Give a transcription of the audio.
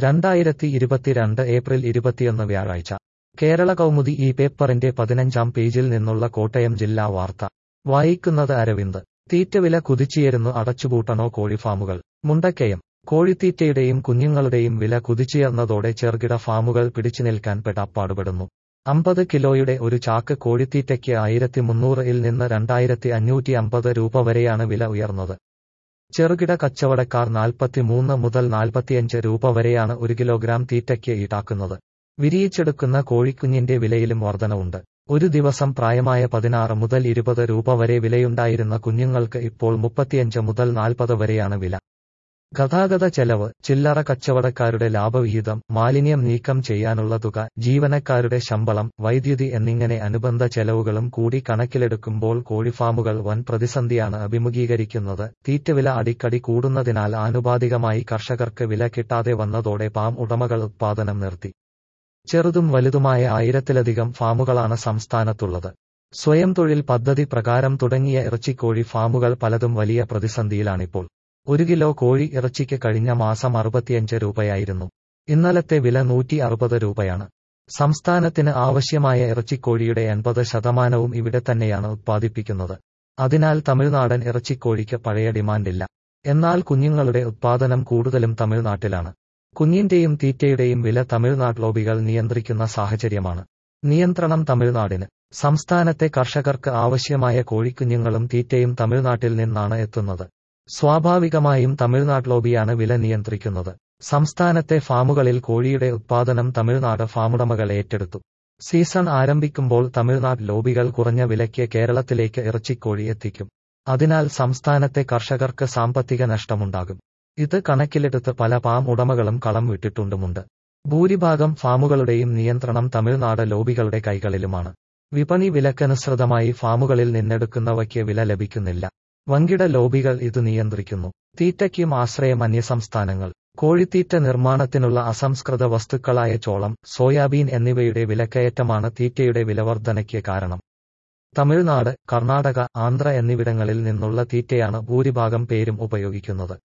രണ്ടായിരത്തി ഇരുപത്തിരണ്ട് ഏപ്രിൽ ഇരുപത്തിയൊന്ന് വ്യാഴാഴ്ച കേരള കൗമുദി ഈ പേപ്പറിന്റെ പതിനഞ്ചാം പേജിൽ നിന്നുള്ള കോട്ടയം ജില്ലാ വാർത്ത വായിക്കുന്നത് അരവിന്ദ് തീറ്റവില കുതിച്ചുയരുന്നു അടച്ചുപൂട്ടണോ കോഴിഫാമുകൾ മുണ്ടക്കയം കോഴിത്തീറ്റയുടെയും കുഞ്ഞുങ്ങളുടെയും വില കുതിച്ചുയർന്നതോടെ ചെറുകിട ഫാമുകൾ പിടിച്ചുനിൽക്കാൻ പെടാപ്പാടുപെടുന്നു അമ്പത് കിലോയുടെ ഒരു ചാക്ക് കോഴിത്തീറ്റയ്ക്ക് ആയിരത്തി മുന്നൂറിൽ നിന്ന് രണ്ടായിരത്തി അഞ്ഞൂറ്റി അമ്പത് രൂപ വരെയാണ് വില ഉയർന്നത് ചെറുകിട കച്ചവടക്കാർ നാൽപ്പത്തിമൂന്ന് മുതൽ നാൽപ്പത്തിയഞ്ച് രൂപ വരെയാണ് ഒരു കിലോഗ്രാം തീറ്റയ്ക്ക് ഈടാക്കുന്നത് വിരിയിച്ചെടുക്കുന്ന കോഴിക്കുഞ്ഞിന്റെ വിലയിലും വർധനവുണ്ട് ഒരു ദിവസം പ്രായമായ പതിനാറ് മുതൽ ഇരുപത് രൂപ വരെ വിലയുണ്ടായിരുന്ന കുഞ്ഞുങ്ങൾക്ക് ഇപ്പോൾ മുപ്പത്തിയഞ്ച് മുതൽ നാൽപ്പത് വരെയാണ് വില ഗതാഗത ചെലവ് ചില്ലറ കച്ചവടക്കാരുടെ ലാഭവിഹിതം മാലിന്യം നീക്കം ചെയ്യാനുള്ള തുക ജീവനക്കാരുടെ ശമ്പളം വൈദ്യുതി എന്നിങ്ങനെ അനുബന്ധ ചെലവുകളും കൂടി കണക്കിലെടുക്കുമ്പോൾ കോഴിഫാമുകൾ വൻ പ്രതിസന്ധിയാണ് അഭിമുഖീകരിക്കുന്നത് തീറ്റവില അടിക്കടി കൂടുന്നതിനാൽ ആനുപാതികമായി കർഷകർക്ക് വില കിട്ടാതെ വന്നതോടെ പാം ഉടമകൾ ഉത്പാദനം നിർത്തി ചെറുതും വലുതുമായ ആയിരത്തിലധികം ഫാമുകളാണ് സംസ്ഥാനത്തുള്ളത് സ്വയം തൊഴിൽ പദ്ധതി പ്രകാരം തുടങ്ങിയ ഇറച്ചിക്കോഴി ഫാമുകൾ പലതും വലിയ പ്രതിസന്ധിയിലാണിപ്പോൾ ഒരു കിലോ കോഴി ഇറച്ചിക്ക് കഴിഞ്ഞ മാസം അറുപത്തിയഞ്ച് രൂപയായിരുന്നു ഇന്നലത്തെ വില നൂറ്റി അറുപത് രൂപയാണ് സംസ്ഥാനത്തിന് ആവശ്യമായ ഇറച്ചിക്കോഴിയുടെ എൺപത് ശതമാനവും ഇവിടെ തന്നെയാണ് ഉത്പാദിപ്പിക്കുന്നത് അതിനാൽ തമിഴ്നാടൻ ഇറച്ചിക്കോഴിക്ക് പഴയ ഡിമാൻഡില്ല എന്നാൽ കുഞ്ഞുങ്ങളുടെ ഉത്പാദനം കൂടുതലും തമിഴ്നാട്ടിലാണ് കുഞ്ഞിന്റെയും തീറ്റയുടെയും വില തമിഴ്നാട് ലോബികൾ നിയന്ത്രിക്കുന്ന സാഹചര്യമാണ് നിയന്ത്രണം തമിഴ്നാടിന് സംസ്ഥാനത്തെ കർഷകർക്ക് ആവശ്യമായ കോഴിക്കുഞ്ഞുങ്ങളും തീറ്റയും തമിഴ്നാട്ടിൽ നിന്നാണ് എത്തുന്നത് സ്വാഭാവികമായും തമിഴ്നാട് ലോബിയാണ് വില നിയന്ത്രിക്കുന്നത് സംസ്ഥാനത്തെ ഫാമുകളിൽ കോഴിയുടെ ഉത്പാദനം തമിഴ്നാട് ഫാമുടമകൾ ഏറ്റെടുത്തു സീസൺ ആരംഭിക്കുമ്പോൾ തമിഴ്നാട് ലോബികൾ കുറഞ്ഞ വിലയ്ക്ക് കേരളത്തിലേക്ക് ഇറച്ചിക്കോഴി എത്തിക്കും അതിനാൽ സംസ്ഥാനത്തെ കർഷകർക്ക് സാമ്പത്തിക നഷ്ടമുണ്ടാകും ഇത് കണക്കിലെടുത്ത് പല ഫാം ഉടമകളും കളം വിട്ടിട്ടുണ്ടുമുണ്ട് ഭൂരിഭാഗം ഫാമുകളുടെയും നിയന്ത്രണം തമിഴ്നാട് ലോബികളുടെ കൈകളിലുമാണ് വിപണി വിലക്കനുസൃതമായി ഫാമുകളിൽ നിന്നെടുക്കുന്നവയ്ക്ക് വില ലഭിക്കുന്നില്ല വൻകിട ലോബികൾ ഇത് നിയന്ത്രിക്കുന്നു തീറ്റയ്ക്കും ആശ്രയം അന്യസംസ്ഥാനങ്ങൾ കോഴിത്തീറ്റ നിർമ്മാണത്തിനുള്ള അസംസ്കൃത വസ്തുക്കളായ ചോളം സോയാബീൻ എന്നിവയുടെ വിലക്കയറ്റമാണ് തീറ്റയുടെ വിലവർധനയ്ക്ക് കാരണം തമിഴ്നാട് കർണാടക ആന്ധ്ര എന്നിവിടങ്ങളിൽ നിന്നുള്ള തീറ്റയാണ് ഭൂരിഭാഗം പേരും ഉപയോഗിക്കുന്നത്